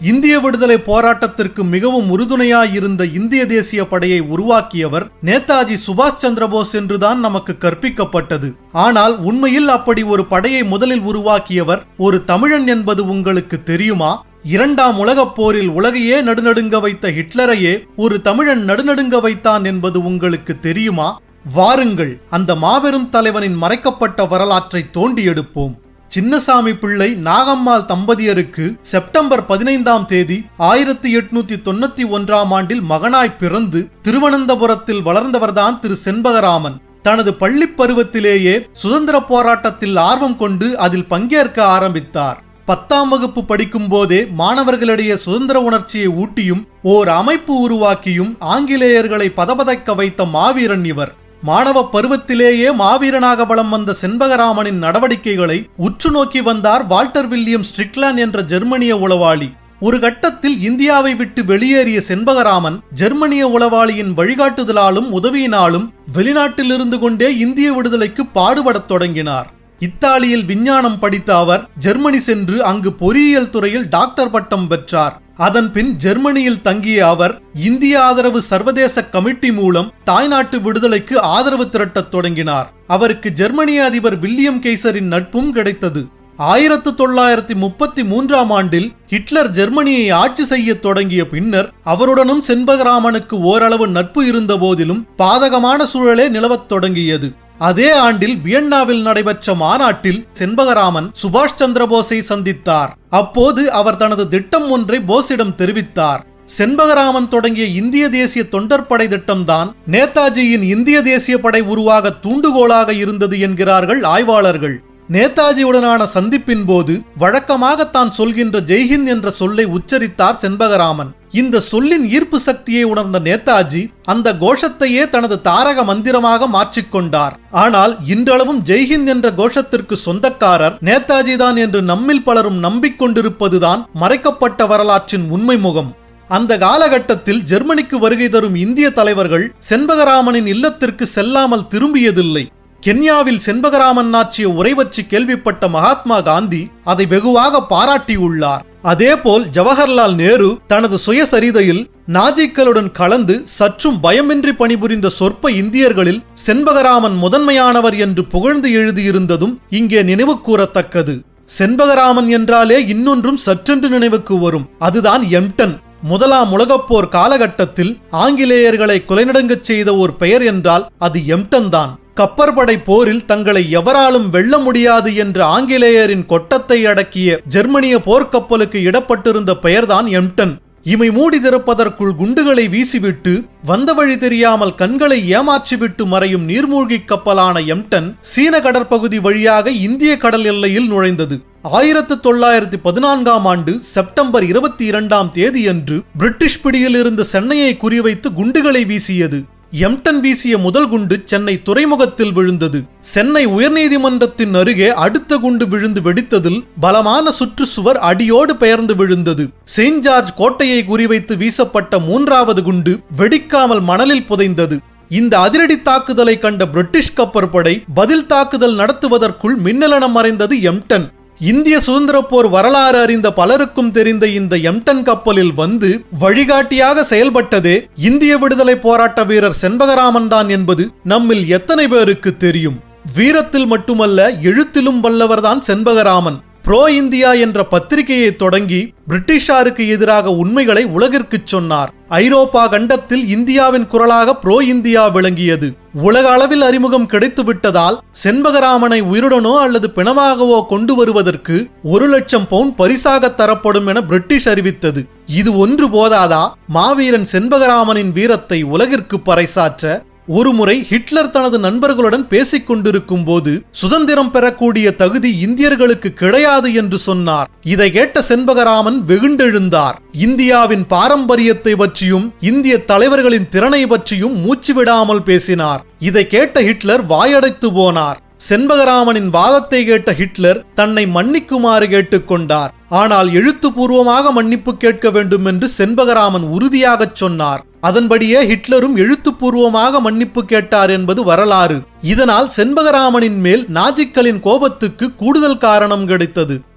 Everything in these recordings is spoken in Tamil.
இந்திய விடுதலை போராட்டத்திற்கு மிகவும் உறுதுணையாயிருந்த இந்திய தேசிய படையை உருவாக்கியவர் நேதாஜி சுபாஷ் சந்திரபோஸ் என்றுதான் நமக்கு கற்பிக்கப்பட்டது ஆனால் உண்மையில் அப்படி ஒரு படையை முதலில் உருவாக்கியவர் ஒரு தமிழன் என்பது உங்களுக்கு தெரியுமா இரண்டாம் உலகப் போரில் உலகையே நடுநடுங்க வைத்த ஹிட்லரையே ஒரு தமிழன் நடுநடுங்க வைத்தான் என்பது உங்களுக்கு தெரியுமா வாருங்கள் அந்த மாபெரும் தலைவனின் மறைக்கப்பட்ட வரலாற்றை தோண்டி எடுப்போம் சின்னசாமி பிள்ளை நாகம்மாள் தம்பதியருக்கு செப்டம்பர் பதினைந்தாம் தேதி ஆயிரத்தி எட்நூத்தி தொண்ணூத்தி ஒன்றாம் ஆண்டில் மகனாய் பிறந்து திருவனந்தபுரத்தில் வளர்ந்தவர்தான் திரு செண்பகராமன் தனது பள்ளிப் பருவத்திலேயே சுதந்திர போராட்டத்தில் ஆர்வம் கொண்டு அதில் பங்கேற்க ஆரம்பித்தார் பத்தாம் வகுப்பு படிக்கும் போதே மாணவர்களிடையே சுதந்திர உணர்ச்சியை ஊட்டியும் ஓர் அமைப்பு உருவாக்கியும் ஆங்கிலேயர்களை பதபதைக்க வைத்த மாவீரன் இவர் மாணவ பருவத்திலேயே மாவீரனாக வலம் வந்த செண்பகராமனின் நடவடிக்கைகளை உற்று நோக்கி வந்தார் வால்டர் வில்லியம் ஸ்ட்ரிக்லான் என்ற ஜெர்மனிய உளவாளி ஒரு கட்டத்தில் இந்தியாவை விட்டு வெளியேறிய செண்பகராமன் ஜெர்மனிய உளவாளியின் வழிகாட்டுதலாலும் உதவியினாலும் வெளிநாட்டில் இருந்து கொண்டே இந்திய விடுதலைக்கு பாடுபடத் தொடங்கினார் இத்தாலியில் விஞ்ஞானம் படித்த அவர் ஜெர்மனி சென்று அங்கு பொறியியல் துறையில் டாக்டர் பட்டம் பெற்றார் அதன் பின் ஜெர்மனியில் தங்கிய அவர் இந்திய ஆதரவு சர்வதேச கமிட்டி மூலம் தாய்நாட்டு விடுதலைக்கு ஆதரவு திரட்டத் தொடங்கினார் அவருக்கு ஜெர்மனிய அதிபர் வில்லியம் கெய்சரின் நட்பும் கிடைத்தது ஆயிரத்து தொள்ளாயிரத்தி முப்பத்தி மூன்றாம் ஆண்டில் ஹிட்லர் ஜெர்மனியை ஆட்சி செய்ய தொடங்கிய பின்னர் அவருடனும் செண்பகராமனுக்கு ஓரளவு நட்பு இருந்த போதிலும் பாதகமான சூழலே நிலவத் தொடங்கியது அதே ஆண்டில் வியன்னாவில் நடைபெற்ற மாநாட்டில் செண்பகராமன் சுபாஷ் சந்திரபோஸை சந்தித்தார் அப்போது அவர் தனது திட்டம் ஒன்றை போஸிடம் தெரிவித்தார் செண்பகராமன் தொடங்கிய இந்திய தேசிய தொண்டற்படை திட்டம்தான் நேதாஜியின் இந்திய தேசிய படை உருவாக தூண்டுகோலாக இருந்தது என்கிறார்கள் ஆய்வாளர்கள் நேதாஜியுடனான சந்திப்பின் போது வழக்கமாக தான் சொல்கின்ற ஜெய்ஹிந்த் என்ற சொல்லை உச்சரித்தார் செண்பகராமன் இந்த சொல்லின் ஈர்ப்பு சக்தியை உணர்ந்த நேதாஜி அந்த கோஷத்தையே தனது தாரக மந்திரமாக மாற்றிக்கொண்டார் ஆனால் இன்றளவும் ஜெய்ஹிந்த் என்ற கோஷத்திற்கு சொந்தக்காரர் நேதாஜி தான் என்று நம்மில் பலரும் நம்பிக்கொண்டிருப்பதுதான் மறைக்கப்பட்ட வரலாற்றின் உண்மை முகம் அந்த காலகட்டத்தில் ஜெர்மனிக்கு வருகை தரும் இந்திய தலைவர்கள் செண்பகராமனின் இல்லத்திற்கு செல்லாமல் திரும்பியதில்லை கென்யாவில் செண்பகராமன் ஆற்றிய உரை பற்றி கேள்விப்பட்ட மகாத்மா காந்தி அதை வெகுவாக பாராட்டியுள்ளார் அதேபோல் ஜவஹர்லால் நேரு தனது சுயசரிதையில் நாஜிக்களுடன் கலந்து சற்றும் பயமின்றி பணிபுரிந்த சொற்ப இந்தியர்களில் செண்பகராமன் முதன்மையானவர் என்று புகழ்ந்து எழுதியிருந்ததும் இங்கே நினைவு கூறத்தக்கது செண்பகராமன் என்றாலே இன்னொன்றும் சற்றென்று நினைவுக்கு வரும் அதுதான் எம்டன் முதலாம் உலகப்போர் காலகட்டத்தில் ஆங்கிலேயர்களை கொலைநடுங்கச் செய்த ஒரு பெயர் என்றால் அது எம்டன் தான் கப்பற்படை போரில் தங்களை எவராலும் வெல்ல முடியாது என்ற ஆங்கிலேயரின் கொட்டத்தை அடக்கிய ஜெர்மனிய போர்க்கப்பலுக்கு இடப்பட்டிருந்த பெயர்தான் எம்டன் இமை மூடி திறப்பதற்குள் குண்டுகளை வீசிவிட்டு வந்த வழி தெரியாமல் கண்களை ஏமாற்றிவிட்டு மறையும் நீர்மூழ்கி கப்பலான எம்டன் சீன கடற்பகுதி வழியாக இந்திய கடல் எல்லையில் நுழைந்தது ஆயிரத்து தொள்ளாயிரத்தி பதினான்காம் ஆண்டு செப்டம்பர் இருபத்தி இரண்டாம் தேதியன்று பிரிட்டிஷ் பிடியில் இருந்த சென்னையை குறிவைத்து குண்டுகளை வீசியது எம்டன் வீசிய முதல் குண்டு சென்னை துறைமுகத்தில் விழுந்தது சென்னை உயர்நீதிமன்றத்தின் அருகே அடுத்த குண்டு விழுந்து வெடித்ததில் பலமான சுற்றுச்சுவர் அடியோடு பெயர்ந்து விழுந்தது செயின்ட் ஜார்ஜ் கோட்டையை குறிவைத்து வீசப்பட்ட மூன்றாவது குண்டு வெடிக்காமல் மணலில் புதைந்தது இந்த அதிரடி தாக்குதலை கண்ட பிரிட்டிஷ் கப்பற்படை பதில் தாக்குதல் நடத்துவதற்குள் மின்னலனம் மறைந்தது எம்டன் இந்திய சுதந்திர போர் வரலாறு அறிந்த பலருக்கும் தெரிந்த இந்த எம்டன் கப்பலில் வந்து வழிகாட்டியாக செயல்பட்டதே இந்திய விடுதலை போராட்ட வீரர் செண்பகராமன் தான் என்பது நம்மில் எத்தனை பேருக்கு தெரியும் வீரத்தில் மட்டுமல்ல எழுத்திலும் வல்லவர்தான் செண்பகராமன் ப்ரோ இந்தியா என்ற பத்திரிகையை தொடங்கி பிரிட்டிஷாருக்கு எதிராக உண்மைகளை உலகிற்குச் சொன்னார் ஐரோப்பா கண்டத்தில் இந்தியாவின் குரலாக ப்ரோ இந்தியா விளங்கியது உலக அளவில் அறிமுகம் கிடைத்து விட்டதால் செண்பகராமனை உயிருடனோ அல்லது பிணமாகவோ கொண்டு வருவதற்கு ஒரு லட்சம் பவுண்ட் பரிசாக தரப்படும் என பிரிட்டிஷ் அறிவித்தது இது ஒன்று போதாதா மாவீரன் செண்பகராமனின் வீரத்தை உலகிற்கு பறைசாற்ற ஒருமுறை ஹிட்லர் தனது நண்பர்களுடன் பேசிக் கொண்டிருக்கும் போது சுதந்திரம் பெறக்கூடிய தகுதி இந்தியர்களுக்கு கிடையாது என்று சொன்னார் இதை கேட்ட செண்பகராமன் வெகுண்டெழுந்தார் இந்தியாவின் பாரம்பரியத்தை பற்றியும் இந்திய தலைவர்களின் திறனை பற்றியும் மூச்சு விடாமல் பேசினார் இதை கேட்ட ஹிட்லர் வாயடைத்து போனார் செண்பகராமனின் வாதத்தை கேட்ட ஹிட்லர் தன்னை மன்னிக்குமாறு கேட்டுக்கொண்டார் ஆனால் எழுத்துப்பூர்வமாக மன்னிப்பு கேட்க வேண்டும் என்று செண்பகராமன் உறுதியாகச் சொன்னார் அதன்படியே ஹிட்லரும் எழுத்துப்பூர்வமாக மன்னிப்பு கேட்டார் என்பது வரலாறு இதனால் செண்பகராமனின் மேல் நாஜிக்களின் கோபத்துக்கு கூடுதல் காரணம் கிடைத்தது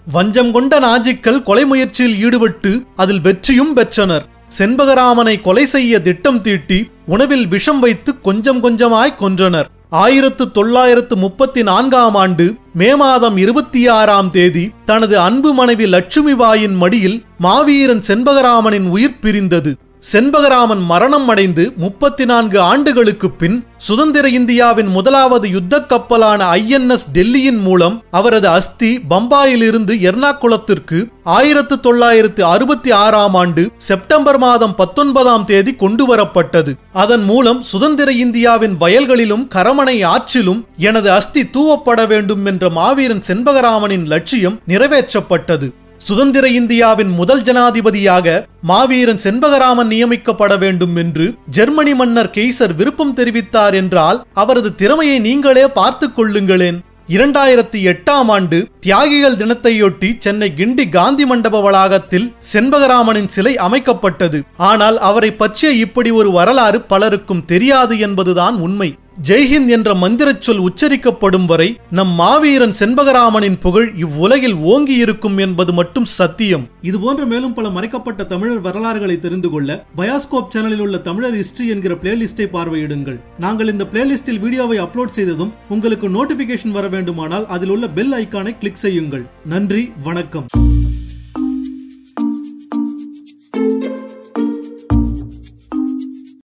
வஞ்சம் கொண்ட நாஜிக்கள் கொலை முயற்சியில் ஈடுபட்டு அதில் வெற்றியும் பெற்றனர் செண்பகராமனை கொலை செய்ய திட்டம் தீட்டி உணவில் விஷம் வைத்து கொஞ்சம் கொஞ்சமாய் கொன்றனர் ஆயிரத்து தொள்ளாயிரத்து முப்பத்தி நான்காம் ஆண்டு மே மாதம் இருபத்தி ஆறாம் தேதி தனது அன்பு மனைவி லட்சுமிபாயின் மடியில் மாவீரன் செண்பகராமனின் உயிர் பிரிந்தது செண்பகராமன் மரணம் அடைந்து முப்பத்தி நான்கு ஆண்டுகளுக்கு பின் சுதந்திர இந்தியாவின் முதலாவது யுத்த கப்பலான ஐஎன்எஸ் டெல்லியின் மூலம் அவரது அஸ்தி பம்பாயிலிருந்து எர்ணாகுளத்திற்கு ஆயிரத்து தொள்ளாயிரத்து அறுபத்தி ஆறாம் ஆண்டு செப்டம்பர் மாதம் பத்தொன்பதாம் தேதி கொண்டு வரப்பட்டது அதன் மூலம் சுதந்திர இந்தியாவின் வயல்களிலும் கரமனை ஆற்றிலும் எனது அஸ்தி தூவப்பட வேண்டும் என்ற மாவீரன் செண்பகராமனின் லட்சியம் நிறைவேற்றப்பட்டது சுதந்திர இந்தியாவின் முதல் ஜனாதிபதியாக மாவீரன் செண்பகராமன் நியமிக்கப்பட வேண்டும் என்று ஜெர்மனி மன்னர் கெய்சர் விருப்பம் தெரிவித்தார் என்றால் அவரது திறமையை நீங்களே பார்த்துக் கொள்ளுங்களேன் இரண்டாயிரத்தி எட்டாம் ஆண்டு தியாகிகள் தினத்தையொட்டி சென்னை கிண்டி காந்தி மண்டப வளாகத்தில் செண்பகராமனின் சிலை அமைக்கப்பட்டது ஆனால் அவரை பற்றிய இப்படி ஒரு வரலாறு பலருக்கும் தெரியாது என்பதுதான் உண்மை ஜெய்ஹிந்த் என்ற மந்திரச் சொல் உச்சரிக்கப்படும் வரை நம் மாவீரன் செண்பகராமனின் புகழ் இவ்வுலகில் ஓங்கி இருக்கும் என்பது மட்டும் சத்தியம் இது போன்ற மேலும் பல மறைக்கப்பட்ட தமிழர் வரலாறுகளை தெரிந்து கொள்ள பயாஸ்கோப் சேனலில் உள்ள தமிழர் ஹிஸ்டரி என்கிற பிளேலிஸ்டை பார்வையிடுங்கள் நாங்கள் இந்த பிளேலிஸ்டில் வீடியோவை அப்லோட் செய்ததும் உங்களுக்கு நோட்டிபிகேஷன் வர வேண்டுமானால் அதில் உள்ள பெல் ஐக்கானை கிளிக் செய்யுங்கள் நன்றி வணக்கம்